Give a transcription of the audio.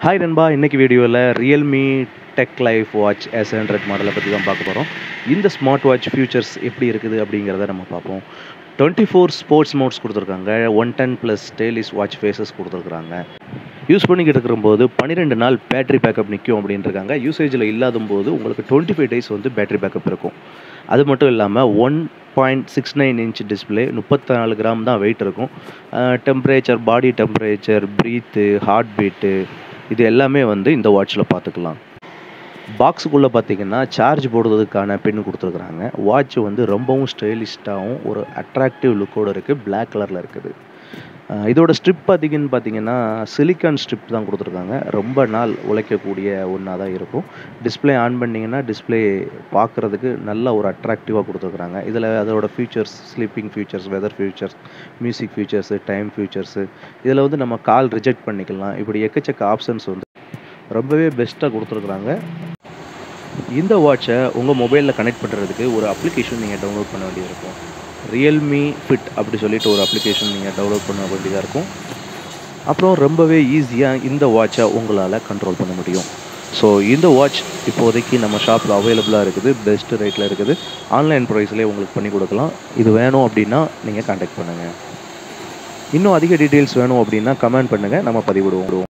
hi நண்பா இன்னைக்கு வீடியோவில் Realme tech life watch S hundred மாடலை பற்றி தான் பார்க்க போகிறோம் இந்த ஸ்மார்ட் வாட்ச் ஃபியூச்சர்ஸ் எப்படி இருக்குது அப்படிங்கிறத நம்ம பார்ப்போம் டுவெண்ட்டி ஃபோர் ஸ்போர்ட்ஸ் மோட்ஸ் கொடுத்துருக்காங்க one ten plus dials watch faces கொடுத்துருக்குறாங்க யூஸ் பண்ணிக்கிட்டு இருக்கும்போது பன்னிரெண்டு நாள் பேட்டரி பேக்கப் நிற்கும் அப்படின்னு இருக்காங்க யூசேஜில் இல்லாத போது உங்களுக்கு டுவெண்ட்டி ஃபைவ் டேஸ் வந்து பேட்டரி பேக்கப் இருக்கும் அது மட்டும் இல்லாமல் one point six nine inch display முப்பத்தி நாலு கிராம் தான் வெயிட் இருக்கும் temperature body temperature breath heart beat இது எல்லாமே வந்து இந்த வாட்சில் பார்த்துக்கலாம் பாக்ஸுக்குள்ளே பார்த்தீங்கன்னா சார்ஜ் போடுறதுக்கான பின் கொடுத்துருக்குறாங்க வாட்ச் வந்து ரொம்பவும் ஸ்டைலிஷ்டாகவும் ஒரு அட்ராக்டிவ் லுக்கோடு இருக்குது Black கலரில் இருக்குது அஹ் இதோட ஸ்ட்ரிப் பார்த்தீங்கன்னு பார்த்தீங்கன்னா சிலிக்கான் ஸ்ட்ரிப் தான் கொடுத்துருக்காங்க ரொம்ப நாள் உழைக்கக்கூடிய ஒன்றா தான் இருக்கும் டிஸ்ப்ளே ஆன் பண்ணிங்கன்னா டிஸ்ப்ளே பார்க்குறதுக்கு நல்ல ஒரு அட்ராக்டிவாக கொடுத்துருக்குறாங்க இதில் அதோட features sleeping features weather features music features time features இதில் வந்து நம்ம கால் ரிஜெக்ட் பண்ணிக்கலாம் இப்படி எக்கச்சக்க ஆப்ஷன்ஸ் வந்து ரொம்பவே பெஸ்ட்டாக கொடுத்துருக்குறாங்க இந்த வாட்சை உங்கள் மொபைலில் கனெக்ட் பண்ணுறதுக்கு ஒரு அப்ளிகேஷன் நீங்கள் டவுன்லோட் பண்ண வேண்டியது இருக்கும் ரியல்மி ஃபிட் அப்படி சொல்லிட்டு ஒரு அப்ளிகேஷன் நீங்கள் டவுன்லோட் பண்ண வேண்டியதாக இருக்கும் அப்புறம் ரொம்பவே ஈஸியாக இந்த வாட்சை உங்களால் கண்ட்ரோல் பண்ண முடியும் ஸோ இந்த வாட்ச் இப்போதைக்கு நம்ம ஷாப்பில் அவைலபிளாக இருக்குது பெஸ்ட் ரேட்டில் இருக்குது ஆன்லைன் ப்ரைஸ்லேயே உங்களுக்கு பண்ணி கொடுக்கலாம் இது வேணும் அப்படின்னா நீங்கள் காண்டாக்ட் பண்ணுங்கள் இன்னும் அதிக டீட்டெயில்ஸ் வேணும் அப்படின்னா கமெண்ட் பண்ணுங்கள் நம்ம பதிவிடுவோம்